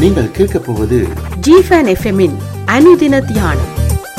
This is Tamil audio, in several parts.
நீங்கள் கேட்கப் போவது ஜிஃபன் எஃப்எம்மின் அனுதின தியானம்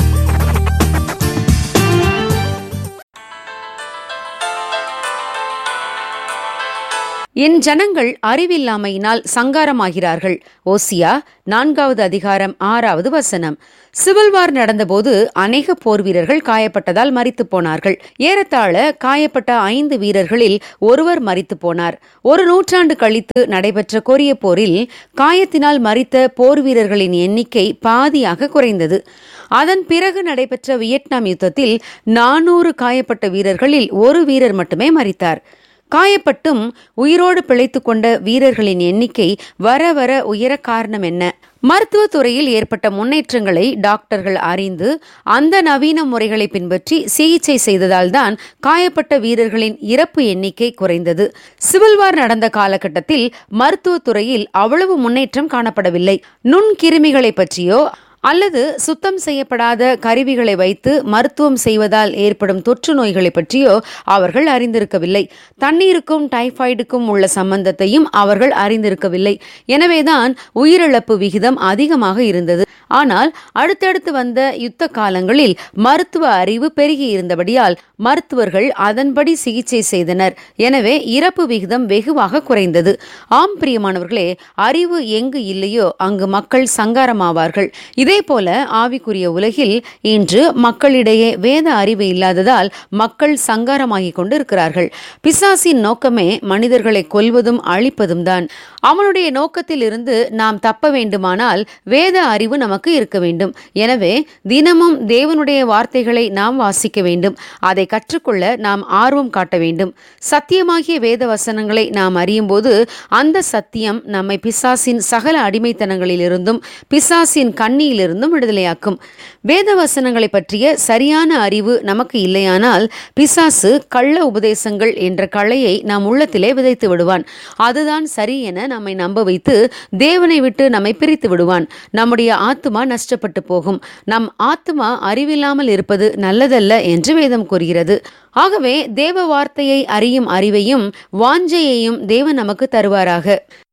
என் ஜனங்கள் அறிவில்லாமையினால் சங்காரமாகிறார்கள் ஓசியா நான்காவது அதிகாரம் ஆறாவது வசனம் சிவில் வார் நடந்தபோது அநேக போர் வீரர்கள் காயப்பட்டதால் மரித்து போனார்கள் ஏறத்தாழ காயப்பட்ட ஐந்து வீரர்களில் ஒருவர் மரித்து போனார் ஒரு நூற்றாண்டு கழித்து நடைபெற்ற கொரிய போரில் காயத்தினால் மரித்த போர் வீரர்களின் எண்ணிக்கை பாதியாக குறைந்தது அதன் பிறகு நடைபெற்ற வியட்நாம் யுத்தத்தில் நானூறு காயப்பட்ட வீரர்களில் ஒரு வீரர் மட்டுமே மரித்தார் காயப்பட்டும் உயிரோடு பிழைத்து கொண்ட வீரர்களின் எண்ணிக்கை வர வர உயர காரணம் என்ன மருத்துவத் துறையில் ஏற்பட்ட முன்னேற்றங்களை டாக்டர்கள் அறிந்து அந்த நவீன முறைகளை பின்பற்றி சிகிச்சை செய்ததால்தான் காயப்பட்ட வீரர்களின் இறப்பு எண்ணிக்கை குறைந்தது சிவில் வார் நடந்த காலகட்டத்தில் மருத்துவத் துறையில் அவ்வளவு முன்னேற்றம் காணப்படவில்லை நுண்கிருமிகளை பற்றியோ அல்லது சுத்தம் செய்யப்படாத கருவிகளை வைத்து மருத்துவம் செய்வதால் ஏற்படும் தொற்று நோய்களை பற்றியோ அவர்கள் அறிந்திருக்கவில்லை தண்ணீருக்கும் டைபாய்டுக்கும் உள்ள சம்பந்தத்தையும் அவர்கள் அறிந்திருக்கவில்லை எனவேதான் உயிரிழப்பு விகிதம் அதிகமாக இருந்தது ஆனால் அடுத்தடுத்து வந்த யுத்த காலங்களில் மருத்துவ அறிவு பெருகி இருந்தபடியால் மருத்துவர்கள் அதன்படி சிகிச்சை செய்தனர் எனவே இறப்பு விகிதம் வெகுவாக குறைந்தது ஆம் பிரியமானவர்களே அறிவு எங்கு இல்லையோ அங்கு மக்கள் சங்காரமாவார்கள் இதே போல ஆவிக்குரிய உலகில் இன்று மக்களிடையே வேத அறிவு இல்லாததால் மக்கள் சங்காரமாகிக் கொண்டு இருக்கிறார்கள் பிசாசின் நோக்கமே மனிதர்களை கொல்வதும் அழிப்பதும் தான் அவனுடைய நோக்கத்தில் இருந்து நாம் தப்ப வேண்டுமானால் வேத அறிவு நமக்கு இருக்க வேண்டும் எனவே தினமும் தேவனுடைய வார்த்தைகளை நாம் வாசிக்க வேண்டும் அதை கற்றுக்கொள்ள நாம் ஆர்வம் காட்ட வேண்டும் சத்தியமாகிய வேத வசனங்களை நாம் அறியும் போது அந்த சத்தியம் நம்மை பிசாசின் சகல அடிமைத்தனங்களிலிருந்தும் பிசாசின் கண்ணியிலிருந்தும் விடுதலையாக்கும் வேத வசனங்களை பற்றிய சரியான அறிவு நமக்கு இல்லையானால் பிசாசு கள்ள உபதேசங்கள் என்ற களையை நாம் உள்ளத்திலே விதைத்து விடுவான் அதுதான் சரி என நம்மை நம்ப வைத்து தேவனை விட்டு நம்மை பிரித்து விடுவான் நம்முடைய ஆத்துமா நஷ்டப்பட்டு போகும் நம் ஆத்துமா அறிவில்லாமல் இருப்பது நல்லதல்ல என்று வேதம் கூறுகிறது ஆகவே தேவ வார்த்தையை அறியும் அறிவையும் வாஞ்சையையும் தேவன் நமக்கு தருவாராக